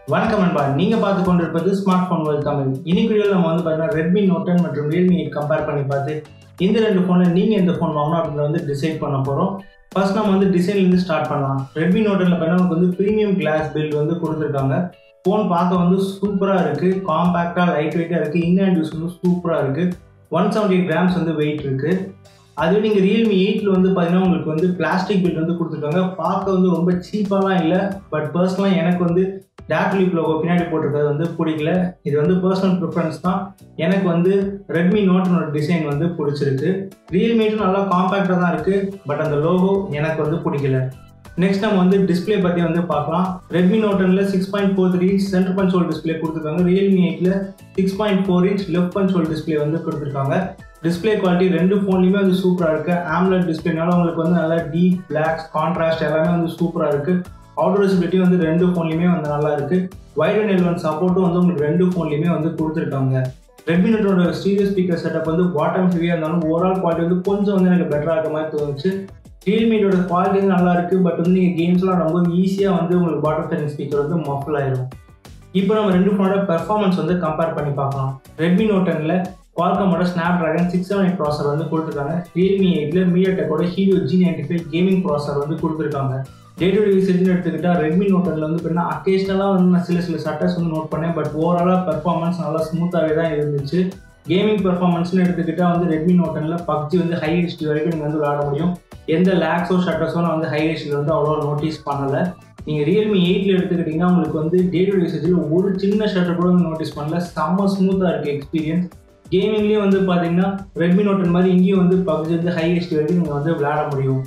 வணக்கம் நண்பா நீங்க பார்த்து கொண்டிருப்பது ஸ்மார்ட் போன் வேர்ல்ட் தமிழ் இன்னைக்கு வீடியோவில் நம்ம வந்து பார்த்தீங்கன்னா ரெட்மி நோட் டென் மற்றும் ரியல்மி எயிட் கம்பேர் பண்ணி பார்த்து இந்த ரெண்டு ஃபோனில் நீங்க எந்த ஃபோன் வாங்கணும் அப்படின்றத வந்து டிசைட் பண்ண போறோம் ஃபர்ஸ்ட் நம்ம வந்து டிசைன்லேருந்து ஸ்டார்ட் பண்ணலாம் ரெட்மி நோட் டென்ல பார்த்தீங்கன்னா நமக்கு வந்து ப்ரீமியம் கிளாஸ் பில்ட் வந்து கொடுத்துருக்காங்க ஃபோன் பார்க்க வந்து சூப்பராக இருக்கு காம்பேக்டாக லைட் வெயிட்டாக இருக்கு இன் ஹேண்ட் யூஸ் வந்து சூப்பராக இருக்கு ஒன் செவன்டி கிராம்ஸ் வந்து வெயிட் இருக்கு அதுவே நீங்கள் ரியல்மி எயிட்டில் வந்து பார்த்தீங்கன்னா உங்களுக்கு வந்து பிளாஸ்டிக் பில்ட் வந்து கொடுத்துருக்காங்க பார்க்க வந்து ரொம்ப சீப்பாலாம் இல்லை பட் பர்சனலாக எனக்கு வந்து டேக் லீப் லோகோ பின்னாடி போட்டிருக்கிறது வந்து பிடிக்கல இது வந்து பர்சனல் ப்ரிஃபரன்ஸ் தான் எனக்கு வந்து ரெட்மி நோட்டனோட டிசைன் வந்து பிடிச்சிருக்கு ரியல்மிட்டும் நல்லா காம்பேக்டாக தான் இருக்குது பட் அந்த லோகோ எனக்கு வந்து பிடிக்கல நெக்ஸ்ட் நம்ம வந்து டிஸ்பிளே பற்றி வந்து பார்க்கலாம் ரெட்மி நோட்டனில் six point four three centre console display கொடுத்துருக்காங்க ரியல்மி எயிட்டில் six point four inch left console display வந்து கொடுத்துருக்காங்க டிஸ்பிளே குவாலிட்டி ரெண்டு ஃபோன்லையுமே வந்து சூப்பராக இருக்குது ஆம்லெட் டிஸ்பிளேனால உங்களுக்கு வந்து நல்லா டீப் பிளாக்ஸ் கான்ட்ராஸ்ட் எல்லாமே வந்து சூப்பராக இருக்குது அவுட்டர் விசிபிலிட்டி வந்து ரெண்டு ஃபோன்லையுமே வந்து நல்லா இருக்குது வைட் அண்ட் எல்வன் சப்போர்ட்டும் வந்து உங்களுக்கு ரெண்டு ஃபோன்லையுமே வந்து கொடுத்துருக்காங்க ரெட்மி நோட்டோட ஸ்டீரியோ ஸ்பீக்கர் செட்டப் வந்து பாட்டம் ஹெவியாக இருந்தாலும் ஓவரால் குவாலிட்டி வந்து கொஞ்சம் வந்து எனக்கு பெட்டராக இருக்க மாதிரி தோணுச்சு ரியல்மியோட குவாலிட்டி வந்து நல்லா இருக்குது பட் வந்து நீங்கள் கேம்ஸ்லாம் ரொம்ப ஈஸியாக வந்து உங்களுக்கு பாட்டம் டென் ஸ்பீக்கர் வந்து மஃபில் ஆயிரும் இப்போ நம்ம ரெண்டு ஃபோனோட பெர்ஃபார்மன்ஸ் வந்து கம்பேர் பண்ணி பார்க்கலாம் ரெட்மி நோட் டெனில் குவால்கமோட Snapdragon six seven eight processor வந்து கொடுத்துருக்காங்க ரியல்மி எயிட்டில் மீடியா டெக்கோட Helio G ninety five gaming processor வந்து கொடுத்துருக்காங்க டே டு டே யூசேஜ்னு எடுத்துக்கிட்டா ரெட்மி நோட் டென்ல வந்து பார்த்தீங்கன்னா அக்கேஷனலாக வந்து நான் சில சில சட்டர்ஸ் வந்து நோட் பண்ணேன் பட் ஓவராலாக பெர்ஃபார்மன்ஸ் நல்லா ஸ்மூத்தாகவே தான் இருந்துச்சு கேமிங் பெர்ஃபார்மன்ஸ்னு எடுத்துக்கிட்டா வந்து ரெட்மி நோட் டென்ல பப்ஜி வந்து ஹை ஹெச்டி வரைக்கும் நீங்கள் வந்து விளாட முடியும் எந்த லேக்ஸோ ஷட்டர்ஸோ நான் வந்து ஹை ஹெச்டியில் வந்து அவ்வளோ நோட்டீஸ் பண்ணலை நீங்கள் ரியல்மி எயிட்டில் எடுத்துக்கிட்டிங்கன்னா உங்களுக்கு வந்து டே டு யூசேஜில் ஒரு சின்ன ஷட்டர் கூட வந்து நோட்டீஸ் பண்ணல செம்ம ஸ்மூத்தாக இருக்குது எக்ஸ்பீரியன்ஸ் கேமிங்லேயும் வந்து பார்த்தீங்கன்னா ரெட்மி நோட் டென் மாதிரி இங்கேயும் வந்து பப்ஜி வந்து ஹை ஹெச்டி வரைக்கும் நீங்கள் வந்து விளையாட முடியும்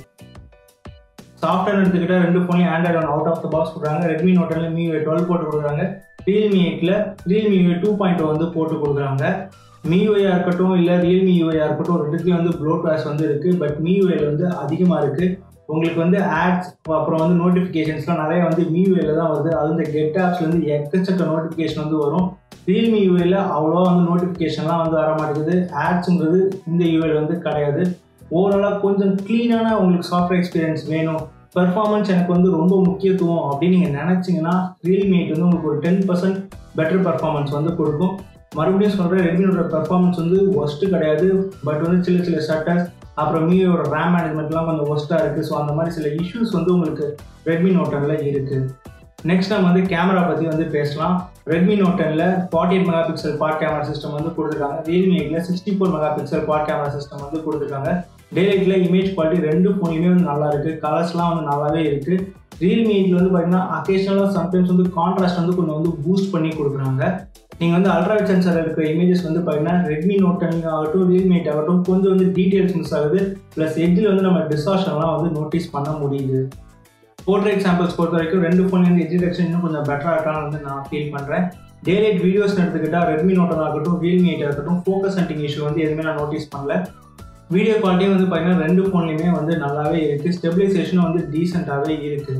சாஃப்ட்வேர் எடுத்துக்கிட்டா ரெண்டு ஃபோன்லையும் Android one out of the box கொடுக்குறாங்க ரெட்மி நோட் டென்ல மீ டுவெல் போட்டு கொடுக்குறாங்க ரியல்மி எயிட்டில் ரியல்மி யூஏ டூ பாயிண்ட் வந்து போட்டு கொடுக்குறாங்க மியூஐயாக இருக்கட்டும் இல்லை ரியல்மி யூஐயாக இருக்கட்டும் ரெண்டுத்துலேயும் வந்து ப்ளோட் வாஷ் வந்து இருக்குது பட் மியூஐல வந்து அதிகமாக இருக்குது உங்களுக்கு வந்து ஆட்ஸ் அப்புறம் வந்து நோட்டிஃபிகேஷன்ஸ்லாம் நிறைய வந்து மியூஏல தான் வருது அது இந்த கெட் ஆப்ஸ்லேருந்து எக்கச்சக்க நோட்டிஃபிகேஷன் வந்து வரும் ரியல்மி யூஏல அவ்வளோவா வந்து நோட்டிஃபிகேஷன்லாம் வந்து வர மாட்டேங்குது ஆட்ஸுங்கிறது இந்த யூஏல வந்து கிடையாது ஓவராலாக கொஞ்சம் க்ளீனான உங்களுக்கு சாஃப்ட்வேர் எக்ஸ்பீரியன்ஸ் வேணும் பெர்ஃபார்மன்ஸ் எனக்கு வந்து ரொம்ப முக்கியத்துவம் அப்படின்னு நீங்கள் நினச்சிங்கன்னா ரியல்மி எயிட் வந்து உங்களுக்கு ஒரு டென் பர்சன்ட் பெட்டர் பெர்ஃபார்மன்ஸ் வந்து கொடுக்கும் மறுபடியும் சொல்கிறேன் ரெட்மியோட பெர்ஃபார்மன்ஸ் வந்து ஒஸ்ட்டு கிடையாது பட் வந்து சில சில ஷட்டர்ஸ் அப்புறம் மீயோட ரேம் மேனேஜ்மெண்ட்லாம் கொஞ்சம் ஒஸ்ட்டாக இருக்குது ஸோ அந்த மாதிரி சில இஷ்யூஸ் வந்து உங்களுக்கு ரெட்மி நோட் டெனில் இருக்குது நெக்ஸ்ட் நம்ம வந்து கேமரா பற்றி வந்து பேசலாம் ரெட்மி நோட் டெனில் forty eight mega pixel part camera system வந்து கொடுத்துருக்காங்க ரியல்மி எயிட்டில் sixty four mega pixel part camera system வந்து கொடுத்துருக்காங்க டேலைட்டில் இமேஜ் குவாலிட்டி ரெண்டு ஃபோன்லையுமே வந்து நல்லா இருக்குது கலர்ஸ்லாம் வந்து நல்லாவே இருக்குது ரியல்மி எயிட்டில் வந்து பார்த்தீங்கன்னா அக்கேஷனலாக சம்டைம்ஸ் வந்து கான்ட்ராஸ்ட் வந்து கொஞ்சம் வந்து பூஸ்ட் பண்ணி கொடுக்குறாங்க நீங்கள் வந்து அல்ட்ராவைட் சென்சார் இருக்கிற இமேஜஸ் வந்து பார்த்தீங்கன்னா ரெட்மி நோட் டென் ஆகட்டும் ரியல்மி எயிட் ஆகட்டும் கொஞ்சம் வந்து டீட்டெயில்ஸ் மிஸ் ஆகுது ப்ளஸ் எட்ஜில் வந்து நம்ம டிஸ்டார்ஷன்லாம் வந்து நோட்டீஸ் பண்ண முடியுது போர்ட்ரேட் சாம்பிள்ஸ் பொறுத்த வரைக்கும் ரெண்டு ஃபோன் வந்து எஜ் டிடெக்ஷன் இன்னும் கொஞ்சம் பெட்டராக இருக்கான்னு வந்து நான் ஃபீல் பண்ணுறேன் டேலைட் வீடியோஸ் எடுத்துக்கிட்டால் ரெட்மி நோட் ஆகட்டும் ரியல்மி எயிட் இருக்கட்டும் ஃபோக்கஸ் ஹண்டிங் இஷ்யூ வந்து எதுவுமே நான் நோட்டீஸ் பண்ணல வீடியோ குவாலிட்டியும் வந்து பார்த்தீங்கன்னா ரெண்டு ஃபோன்லையுமே வந்து நல்லாவே இருக்குது ஸ்டெபிலைசேஷனும் வந்து டீசெண்டாகவே இருக்குது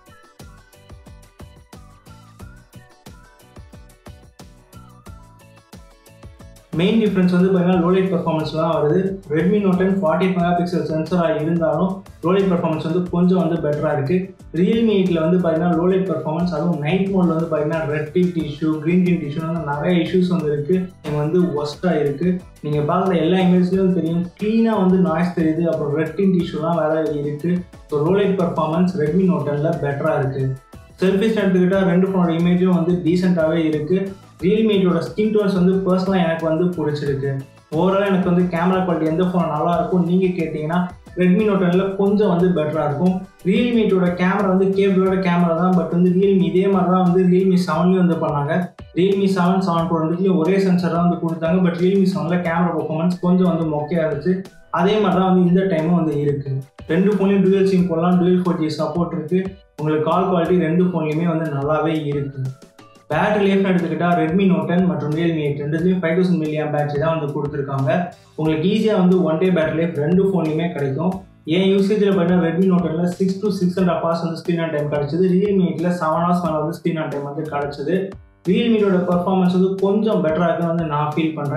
மெயின் டிஃப்ரென்ஸ் வந்து பார்த்தீங்கன்னா லோலைட் பர்ஃபார்மன்ஸ் தான் வருது Redmi Note ten forty mega pixel சென்சராக இருந்தாலும் லோலைட் பர்ஃபார்மன்ஸ் வந்து கொஞ்சம் வந்து பெட்டராக இருக்குது ரியல்மி எயிட்டில் வந்து பார்த்தீங்கன்னா லோலைட் பர்ஃபார்மன்ஸ் அதுவும் நைட் மோடில் வந்து பார்த்தீங்கன்னா red tick issue green tick issue வந்து நிறைய இஷ்யூஸ் வந்து இருக்குது நீங்கள் வந்து ஒஸ்ட்டாக இருக்குது நீங்கள் பார்க்குற எல்லா இமேஜ்லேயும் தெரியும் க்ளீனாக வந்து நாய்ஸ் தெரியுது அப்புறம் ரெட் டிக் இஷ்யூலாம் வேறு இருக்குது so low light performance Redmi Note டெனில் பெட்டராக இருக்குது செல்ஃபிஸ் எடுத்துக்கிட்டால் ரெண்டு ஃபோனோட இமேஜும் வந்து டீசெண்டாகவே இருக்குது ரியல்மியோட ஸ்கின் டோன்ஸ் வந்து பர்சனலாக எனக்கு வந்து பிடிச்சிருக்கு ஓவரால் எனக்கு வந்து கேமரா குவாலிட்டி எந்த ஃபோன் நல்லா இருக்கும் நீங்கள் கேட்டிங்கன்னா ரெட்மி நோட் டெனில் கொஞ்சம் வந்து பெட்டராக இருக்கும் ரியல்மியோட கேமரா வந்து கேபிளோட கேமரா தான் பட் வந்து ரியல்மி இதே மாதிரி தான் வந்து ரியல்மி செவன்லேயும் வந்து பண்ணாங்க ரியல்மி செவன் செவன் ப்ரோ ரெண்டுலேயும் ஒரே சென்சர் தான் வந்து கொடுத்தாங்க பட் ரியல்மி செவனில் கேமரா பர்ஃபார்மன்ஸ் கொஞ்சம் வந்து மொக்கையாக இருந்துச்சு அதே மாதிரி தான் வந்து இந்த டைமும் வந்து இருக்குது ரெண்டு ஃபோன்லையும் டுவெல் சிம் போடலாம் டுவெல் ஃபோர் ஜி சப்போர்ட் இருக்குது உங்களுக்கு கால் குவாலிட்டி ரெண்டு ஃபோன்லையுமே வந்து நல்லாவே இருக்குது பேட்டரி லைஃப் எடுத்துக்கிட்டால் ரெட்மி நோட் டென் மற்றும் ரியல்மி எயிட் ரெண்டுலேயும் ஃபைவ் தௌசண்ட் மில்லியம் பேட்டரி தான் வந்து கொடுத்துருக்காங்க உங்களுக்கு ஈஸியாக வந்து ஒன் டே பேட்டரி லைஃப் ரெண்டு ஃபோன்லையுமே கிடைக்கும் என் யூசேஜில் பார்த்தீங்கன்னா ரெட்மி நோட் டெனில் six to six and half hours வந்து ஸ்க்ரீன் ஆன் டைம் கிடச்சிது ரியல்மி எயிட்டில் செவன் ஹவர்ஸ் மேலே வந்து ஸ்க்ரீன் ஆன் டைம் வந்து கிடச்சிது ரியல்மியோட பர்ஃபார்மன்ஸ் வந்து கொஞ்சம் பெட்டராக இருக்குன்னு வந்து நான் ஃபீல் பண்ணுறேன்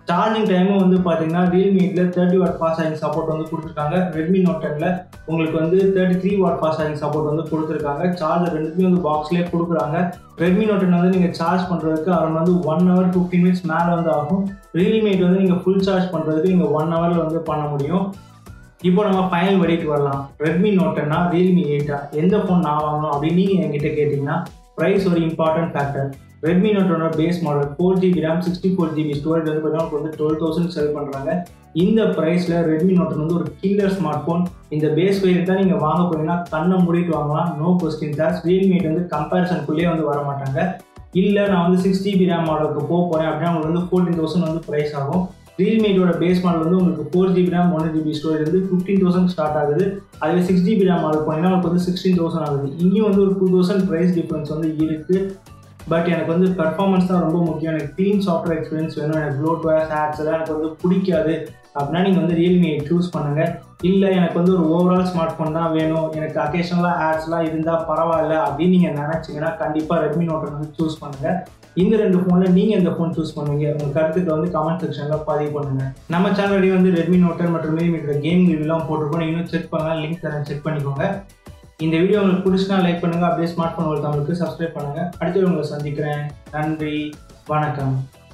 சார்ஜிங் டைமும் வந்து பார்த்தீங்கன்னா ரியல்மி எயிட்டில் thirty watt fast charging support வந்து கொடுத்துருக்காங்க ரெட்மி நோட் டெனில் உங்களுக்கு வந்து thirty three watt fast charging support வந்து கொடுத்துருக்காங்க சார்ஜர் ரெண்டுத்தையும் வந்து பாக்ஸ்லேயே கொடுக்குறாங்க ரெட்மி நோட் டென் வந்து நீங்கள் சார்ஜ் பண்ணுறதுக்கு அரௌண்ட் வந்து ஒன் ஹவர் ஃபிஃப்டின் மினிட்ஸ் மேலே வந்து ஆகும் ரியல்மி எயிட் வந்து நீங்கள் ஃபுல் சார்ஜ் பண்ணுறதுக்கு நீங்கள் ஒன் ஹவரில் வந்து பண்ண முடியும் இப்போ நம்ம ஃபைனல் வெடிக்கு வரலாம் ரெட்மி நோட்டன்னா ரியல்மி எயிட்டா எந்த ஃபோன் நான் வாங்கணும் அப்படின்னு நீங்கள் என்கிட்ட கேட்டிங்கன்னா ப்ரைஸ் ஒரு இம்பார்ட்டன்ட் ஃபேக்டர் ரெட்மி நோட்டோட base model four GB RAM sixty four GB storage வந்து பார்த்தீங்கன்னா வந்து டுவெல் தௌசண்ட் செல் பண்ணுறாங்க இந்த ப்ரைஸில் ரெட்மி நோட் வந்து ஒரு கில்லர் ஸ்மார்ட் ஃபோன் இந்த பேஸ் வேரியன்ட் தான் நீங்கள் வாங்க போனீங்கன்னா கண்ணை மூடிட்டு வாங்கலாம் no question charge Realme eight வந்து கம்பேரிசனுக்குள்ளேயே வந்து வர மாட்டாங்க இல்லை நான் வந்து சிக்ஸ் ஜிபி ரேம் மாடலுக்கு போக போகிறேன் அப்படின்னா உங்களுக்கு வந்து ஃபோர்டீன் தௌசண்ட் வந்து ப்ரைஸ் ஆகும் ரியல்மி எயிட்டோட பேஸ் மாடல் வந்து உங்களுக்கு four GB RAM one GB storage வந்து ஃபிஃப்டீன் தௌசண்ட் ஸ்டார்ட் ஆகுது அதுவே சிக்ஸ் ஜிபி ரேம் மாடல் போனீங்கன்னா உங்களுக்கு வந்து சிக்ஸ்டீன் தௌசண்ட் ஆகுது இங்கேயும் வந்து ஒரு டூ தௌசண்ட் ப்ரைஸ் டிஃப்ரென்ஸ் வந்து இருக்குது பட் எனக்கு வந்து பெர்ஃபார்மன்ஸ் தான் ரொம்ப முக்கியம் எனக்கு க்ளீன் சாஃப்ட்வேர் எக்ஸ்பீரியன்ஸ் வேணும் எனக்கு ப்ளோட்வேர்ஸ் ஆப்ஸ் எல்லாம் எனக்கு வந்து பிடிக்காது அப்படின்னா நீங்கள் வந்து ரியல்மி எயிட் சூஸ் பண்ணுங்கள் இல்லை எனக்கு வந்து ஒரு ஓவரால் ஸ்மார்ட் ஃபோன் தான் வேணும் எனக்கு அக்கேஷனலாக ஆட்ஸ்லாம் இருந்தால் பரவாயில்ல அப்படின்னு நீங்கள் நினச்சிங்கன்னா கண்டிப்பாக ரெட்மி நோட்டை வந்து சூஸ் பண்ணுங்கள் இந்த ரெண்டு ஃபோனில் நீங்கள் எந்த ஃபோன் சூஸ் பண்ணுவீங்க உங்கள் கருத்துக்களை வந்து கமெண்ட் செக்ஷனில் பதிவு பண்ணுங்கள் நம்ம சேனல்லேயே வந்து ரெட்மி நோட்டர் மற்றும் மீடியோட கேம் ரிவ்யூலாம் போட்டிருக்கோம் இன்னும் செக் பண்ணலாம் லிங்க் தரேன் செக் பண்ணிக்கோங்க இந்த வீடியோ உங்களுக்கு பிடிச்சினா லைக் பண்ணுங்கள் அப்படியே ஸ்மார்ட் ஃபோன் உங்களுக்கு சப்ஸ்கிரைப் பண்ணுங்கள் அடுத்து உங்களை சந்திக்கிறேன் நன்றி வணக்கம்